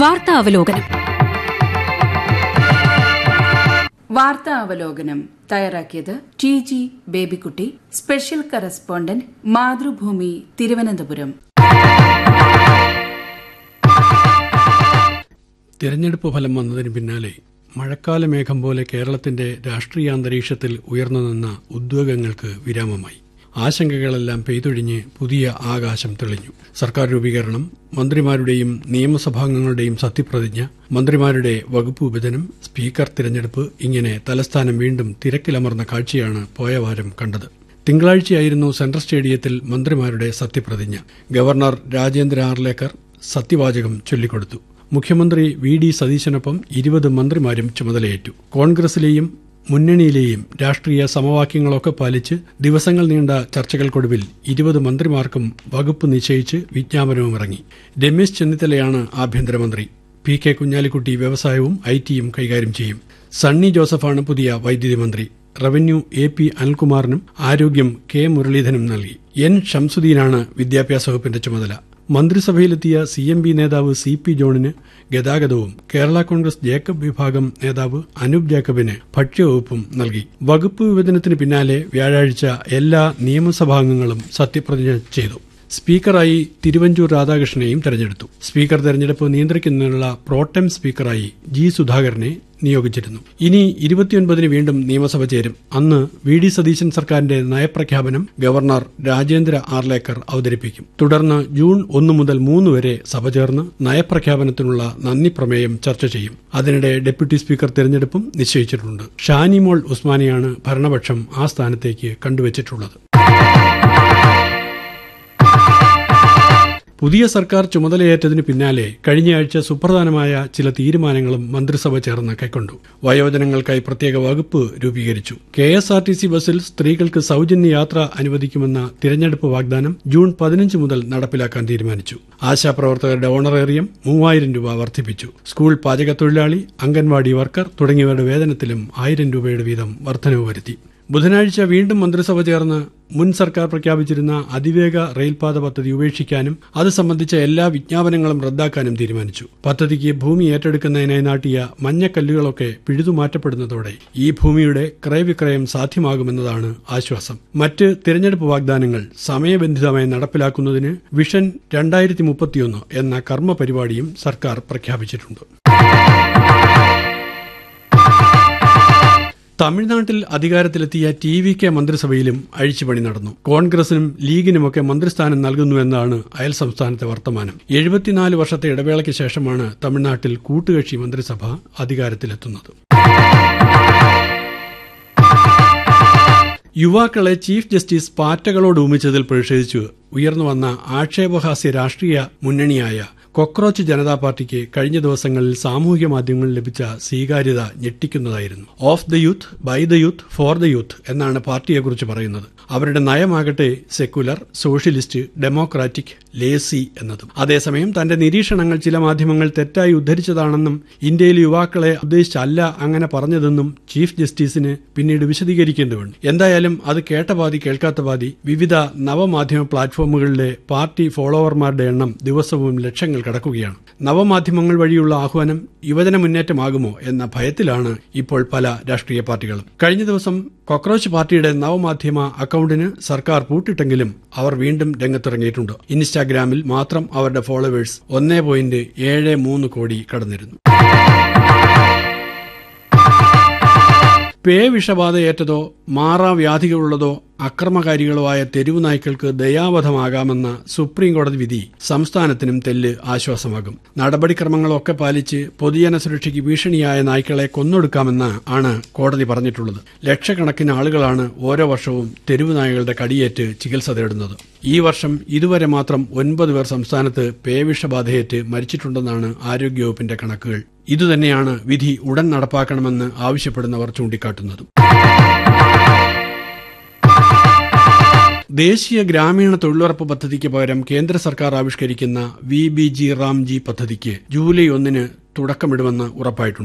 വാർത്താ അവലോകനം വാർത്താ അവലോകനം തയ്യാറാക്കിയത് T G Babykutty special correspondent Mathrubhumi Thiruvananthapuram തിരഞ്ഞെടുപ്പ് ഫലം വന്നതിന് പിന്നാലെ മഴക്കാല മേഘം പോലെ കേരളത്തിന്റെ രാഷ്ട്രീയ അന്തരീക്ഷത്തിൽ ഉയർന്നു നിന്ന ഉദ്വേഗങ്ങൾക്ക് വിരാമമായി ആശങ്കകളെല്ലാം പെയ്തൊഴിഞ്ഞ് പുതിയ ആകാശം തെളിഞ്ഞു സർക്കാർ രൂപീകരണം മന്ത്രിമാരുടെയും നിയമസഭാംഗങ്ങളുടെയും സത്യപ്രതിജ്ഞ മന്ത്രിമാരുടെ വകുപ്പ് വിഭജനം സ്പീക്കർ തിരഞ്ഞെടുപ്പ് ഇങ്ങനെ തലസ്ഥാനം വീണ്ടും തിരക്കിലമർന്ന കാഴ്ചയാണ് പോയ വാരം കണ്ടത് തിങ്കളാഴ്ചയായിരുന്നു സെൻട്രൽ സ്റ്റേഡിയത്തിൽ മന്ത്രിമാരുടെ സത്യപ്രതിജ്ഞ ഗവർണർ രാജേന്ദ്ര ആർലേക്കർ സത്യവാചകം ചൊല്ലിക്കൊടുത്തു മുഖ്യമന്ത്രി വി ഡി സതീശനൊപ്പം ഇരുപത് മന്ത്രിമാരും ചുമതലയേറ്റു കോൺഗ്രസിലെയും മുന്നണിയിലെയും രാഷ്ട്രീയ സമവാക്യങ്ങളൊക്കെ പാലിച്ച് ദിവസങ്ങൾ നീണ്ട ചർച്ചകൾക്കൊടുവിൽ ഇരുപത് മന്ത്രിമാർക്കും വകുപ്പ് നിശ്ചയിച്ച് വിജ്ഞാപനവും ഇറങ്ങി രമേശ് ചെന്നിത്തലയാണ് ആഭ്യന്തരമന്ത്രി പി കെ കുഞ്ഞാലിക്കുട്ടി വ്യവസായവും ഐ ടിയും കൈകാര്യം ചെയ്യും സണ്ണി ജോസഫാണ് പുതിയ വൈദ്യുതി മന്ത്രി റവന്യൂ എ പി അനിൽകുമാറിനും ആരോഗ്യം കെ മുരളീധരനും നൽകി എൻ ഷംസുദ്ദീനാണ് വിദ്യാഭ്യാസ വകുപ്പിന്റെ ചുമതല മന്ത്രിസഭയിലെത്തിയ സി എം പി നേതാവ് സി പി ജോണിന് ഗതാഗതവും കേരള കോൺഗ്രസ് ജേക്കബ് വിഭാഗം നേതാവ് അനൂപ് ജേക്കബിന് ഭക്ഷ്യവകുപ്പും നൽകി വകുപ്പ് വിഭജനത്തിന് പിന്നാലെ വ്യാഴാഴ്ച എല്ലാ നിയമസഭാംഗങ്ങളും സത്യപ്രതിജ്ഞ ചെയ്തു സ്പീക്കറായി തിരുവഞ്ചൂർ രാധാകൃഷ്ണനെയും തെരഞ്ഞെടുത്തു സ്പീക്കർ തെരഞ്ഞെടുപ്പ് നിയന്ത്രിക്കുന്നതിനുള്ള പ്രോട്ടം സ്പീക്കറായി ജി സുധാകരനെ നിയോഗിച്ചിരുന്നു ഇനി ഇരുപത്തിയൊൻപതിന് വീണ്ടും നിയമസഭ ചേരും അന്ന് വി ഡി സതീശൻ സർക്കാരിന്റെ നയപ്രഖ്യാപനം ഗവർണർ രാജേന്ദ്ര ആർലേക്കർ അവതരിപ്പിക്കും തുടർന്ന് ജൂൺ ഒന്ന് മുതൽ മൂന്ന് വരെ സഭ ചേർന്ന് നയപ്രഖ്യാപനത്തിനുള്ള നന്ദി പ്രമേയം ചർച്ച ചെയ്യും അതിനിടെ ഡെപ്യൂട്ടി സ്പീക്കർ തെരഞ്ഞെടുപ്പും നിശ്ചയിച്ചിട്ടുണ്ട് ഷാനിമോൾ ഉസ്മാനിയാണ് ഭരണപക്ഷം ആ സ്ഥാനത്തേക്ക് കണ്ടുവച്ചിട്ടുള്ളത് പുതിയ സർക്കാർ ചുമതലയേറ്റതിന് പിന്നാലെ കഴിഞ്ഞയാഴ്ച സുപ്രധാനമായ ചില തീരുമാനങ്ങളും മന്ത്രിസഭ ചേർന്ന് കൈക്കൊണ്ടു വയോജനങ്ങൾക്കായി പ്രത്യേക വകുപ്പ് രൂപീകരിച്ചു K S R T C ബസ്സിൽ സ്ത്രീകൾക്ക് സൌജന്യ യാത്ര അനുവദിക്കുമെന്ന തിരഞ്ഞെടുപ്പ് വാഗ്ദാനം ജൂൺ പതിനഞ്ച് മുതൽ നടപ്പിലാക്കാൻ തീരുമാനിച്ചു ആശാപ്രവർത്തകരുടെ ഓണറേറിയം മൂവായിരം രൂപ വർദ്ധിപ്പിച്ചു സ്കൂൾ പാചകത്തൊഴിലാളി അംഗൻവാടി വർക്കർ തുടങ്ങിയവരുടെ വേതനത്തിലും ആയിരം രൂപയുടെ വീതം വർധനവ് വരുത്തി ബുധനാഴ്ച വീണ്ടും മന്ത്രിസഭ ചേർന്ന് മുൻ സർക്കാർ പ്രഖ്യാപിച്ചിരുന്ന അതിവേഗ റെയിൽപാത പദ്ധതി ഉപേക്ഷിക്കാനും അത് സംബന്ധിച്ച എല്ലാ വിജ്ഞാപനങ്ങളും റദ്ദാക്കാനും തീരുമാനിച്ചു പദ്ധതിക്ക് ഭൂമി ഏറ്റെടുക്കുന്നതിനായി നാട്ടിയ മഞ്ഞക്കല്ലുകളൊക്കെ പിഴുതുമാറ്റപ്പെടുന്നതോടെ ഈ ഭൂമിയുടെ ക്രയവിക്രയം സാധ്യമാകുമെന്നതാണ് ആശ്വാസം മറ്റ് തിരഞ്ഞെടുപ്പ് വാഗ്ദാനങ്ങൾ സമയബന്ധിതമായി നടപ്പിലാക്കുന്നതിന് വിഷൻ രണ്ടായിരത്തി മുപ്പത്തിയൊന്ന് എന്ന കർമ്മ പരിപാടിയും സർക്കാർ പ്രഖ്യാപിച്ചിട്ടുണ്ട് തമിഴ്നാട്ടിൽ അധികാരത്തിലെത്തിയ ടി വി കെ മന്ത്രിസഭയിലും അഴിച്ചുപണി നടന്നു കോൺഗ്രസിനും ലീഗിനുമൊക്കെ മന്ത്രിസ്ഥാനം നൽകുന്നുവെന്നാണ് അയൽ സംസ്ഥാനത്തെ വർത്തമാനം എഴുപത്തിനാല് വർഷത്തെ ഇടവേളയ്ക്ക് ശേഷമാണ് തമിഴ്നാട്ടിൽ കൂട്ടുകക്ഷി മന്ത്രിസഭ അധികാരത്തിലെത്തുന്നത് യുവാക്കളെ ചീഫ് ജസ്റ്റിസ് പാറ്റകളോട് ഉമിച്ചതിൽ പ്രതിഷേധിച്ചു ഉയർന്നുവന്ന ആക്ഷേപഹാസ്യ രാഷ്ട്രീയ മുന്നണിയായ കൊക്രോച്ച് ജനതാ പാർട്ടിക്ക് കഴിഞ്ഞ ദിവസങ്ങളിൽ സാമൂഹ്യ മാധ്യമങ്ങളിൽ ലഭിച്ച സ്വീകാര്യത ഞെട്ടിക്കുന്നതായിരുന്നു of the youth by the youth for the youth എന്നാണ് പാർട്ടിയെക്കുറിച്ച് പറയുന്നത് അവരുടെ നയമാകട്ടെ സെക്കുലർ സോഷ്യലിസ്റ്റ് ഡെമോക്രാറ്റിക് ലേസി എന്നതും അതേസമയം തന്റെ നിരീക്ഷണങ്ങൾ ചില മാധ്യമങ്ങൾ തെറ്റായി ഉദ്ധരിച്ചതാണെന്നും ഇന്ത്യയിലെ യുവാക്കളെ ഉദ്ദേശിച്ചല്ല അങ്ങനെ പറഞ്ഞതെന്നും ചീഫ് ജസ്റ്റിസിന് പിന്നീട് വിശദീകരിക്കേണ്ടതുണ്ട് എന്തായാലും അത് കേട്ട പാതി കേൾക്കാത്ത പാതി വിവിധ നവമാധ്യമ പ്ലാറ്റ്ഫോമുകളിലെ പാർട്ടി ഫോളോവർമാരുടെ എണ്ണം ദിവസവും ലക്ഷങ്ങൾ കടക്കുകയാണ് നവമാധ്യമങ്ങൾ വഴിയുള്ള ആഹ്വാനം യുവജന മുന്നേറ്റമാകുമോ എന്ന ഭയത്തിലാണ് ഇപ്പോൾ പല രാഷ്ട്രീയ പാർട്ടികളും കഴിഞ്ഞ ദിവസം കോക്രോച്ച് പാർട്ടിയുടെ നവമാധ്യമ അക്കൌണ്ടിന് സർക്കാർ പൂട്ടിട്ടെങ്കിലും അവർ വീണ്ടും രംഗത്തിറങ്ങിയിട്ടുണ്ട് ഇൻസ്റ്റാഗ്രാമിൽ മാത്രം അവരുടെ ഫോളോവേഴ്സ് ഒന്നേ പോയിന്റ് ഏഴ് മൂന്ന് കോടി കടന്നിരുന്നു പേ വിഷബാധയേറ്റതോ മാറാവ്യാധികളുള്ളതോ അക്രമകാരികളോ ആയ തെരുവു നായ്ക്കൾക്ക് ദയാവധമാകാമെന്ന സുപ്രീം കോടതി വിധി സംസ്ഥാനത്തിനും തെല്ല് ആശ്വാസമാകും നടപടിക്രമങ്ങളൊക്കെ പാലിച്ച് പൊതുജന സുരക്ഷയ്ക്ക് ഭീഷണിയായ നായ്ക്കളെ കൊന്നൊടുക്കാമെന്ന് ആണ് കോടതി പറഞ്ഞിട്ടുള്ളത് ലക്ഷക്കണക്കിന് ആളുകളാണ് ഓരോ വർഷവും തെരുവു നായകളുടെ കടിയേറ്റ് ചികിത്സ തേടുന്നത് ഈ വർഷം ഇതുവരെ മാത്രം ഒൻപത് പേർ സംസ്ഥാനത്ത് പേവിഷബാധയേറ്റ് മരിച്ചിട്ടുണ്ടെന്നാണ് ആരോഗ്യവകുപ്പിന്റെ കണക്കുകൾ ഇതുതന്നെയാണ് വിധി ഉടൻ നടപ്പാക്കണമെന്ന് ആവശ്യപ്പെടുന്നവർ ചൂണ്ടിക്കാട്ടുന്നതും ദേശീയ ഗ്രാമീണ തൊഴിലുറപ്പ് പദ്ധതിക്ക് പകരം കേന്ദ്ര സർക്കാർ ആവിഷ്കരിക്കുന്ന വി ബി ജി റാംജി പദ്ധതിക്ക് ജൂലൈ ഒന്നിന് തുടക്കമിടുമെന്ന് ഉറപ്പായിട്ടുണ്ട്